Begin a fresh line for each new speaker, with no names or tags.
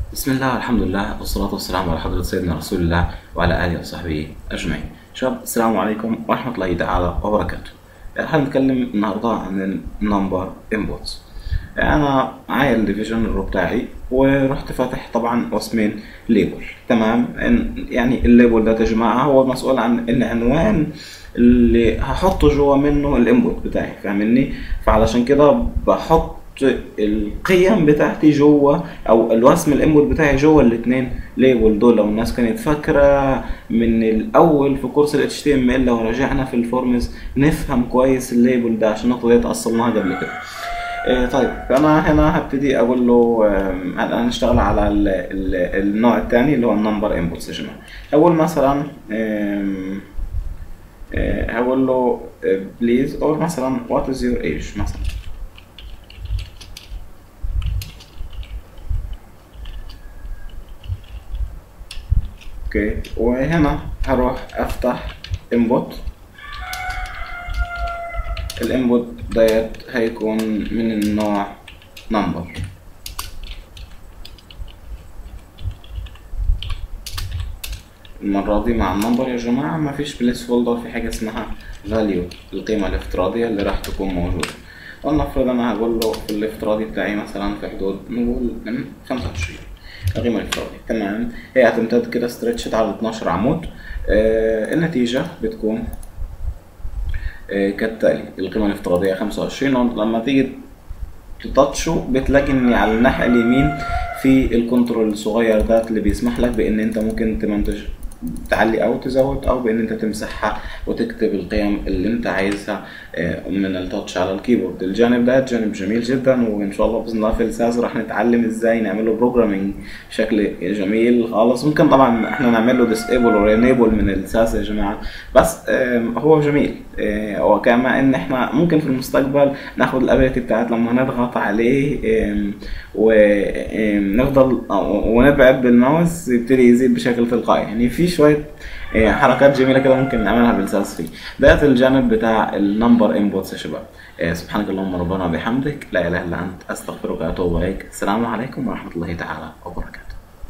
بسم الله والحمد لله والصلاة والسلام على حضرة سيدنا رسول الله وعلى آله وصحبه أجمعين. شباب السلام عليكم ورحمة الله تعالى وبركاته. هنتكلم النهاردة عن النمبر انبوتس. أنا معايا الديفيجن الرو بتاعي ورحت فاتح طبعا واسمين ليبل تمام إن- يعني الليبل ده يا جماعة هو مسؤول عن العنوان اللي هحطه جوه منه الانبوت بتاعي فاهمني فعلشان كده بحط القيم بتاعتي جوه او الوسم الانبوت بتاعي جوه الاثنين ليبل دول لو الناس كانت فاكره من الاول في كورس ال HTML لو رجعنا في الفورمز نفهم كويس الليبل ده عشان النقطه ديت اصلناها قبل كده آه، طيب انا هنا هبتدي اقول له آم، الان هنشتغل على ال ال النوع الثاني اللي هو النمبر انبوتس يا جماعه اقول مثلا آم، آه، هقول له بليز او مثلا وات از يور ايج مثلا اوكي وهنا هروح افتح انبوت الانبوت ديت هيكون من النوع نمبر المرة دي مع النمبر يا جماعة مفيش بليس فولدر في حاجة اسمها فاليو القيمة الافتراضية اللي راح تكون موجودة ولنفرض أنا هقول له في الافتراضي بتاعي مثلا في حدود نقول من خمسة وعشرين القيمة الافتراضية تمام هي هتمتد كده ستريتشت على 12 عمود آه النتيجة بتكون آه كالتالي القيمة الافتراضية 25 لما تيجي تتاتشه بتلاقي ان على الناحية اليمين في الكنترول الصغير ده اللي بيسمح لك بان انت ممكن تمنتج تعلي او تزود او بان انت تمسحها وتكتب القيم اللي انت عايزها آه، من التاتش على الكيبورد الجانب ده جانب جميل جدا وان شاء الله باذن الله في الساس راح نتعلم ازاي نعمله بروجرامينج بشكل جميل خالص ممكن طبعا احنا نعمل له ديسيبل ورينيبل من الساس يا جماعه بس آم، هو جميل آه، وكما ان احنا ممكن في المستقبل ناخد الابيلتي بتاعت لما نضغط عليه آم، ونفضل ونبعد بالماوس يبتدي يزيد بشكل تلقائي يعني في شويه آه، حركات جميله كده ممكن نعملها بالساس فيه ده الجانب بتاع النمبر انبوتس يا شباب آه، سبحانك اللهم ربنا وبحمدك لا اله الا انت استغفرك واتوب اليك السلام عليكم ورحمه الله تعالى وبركاته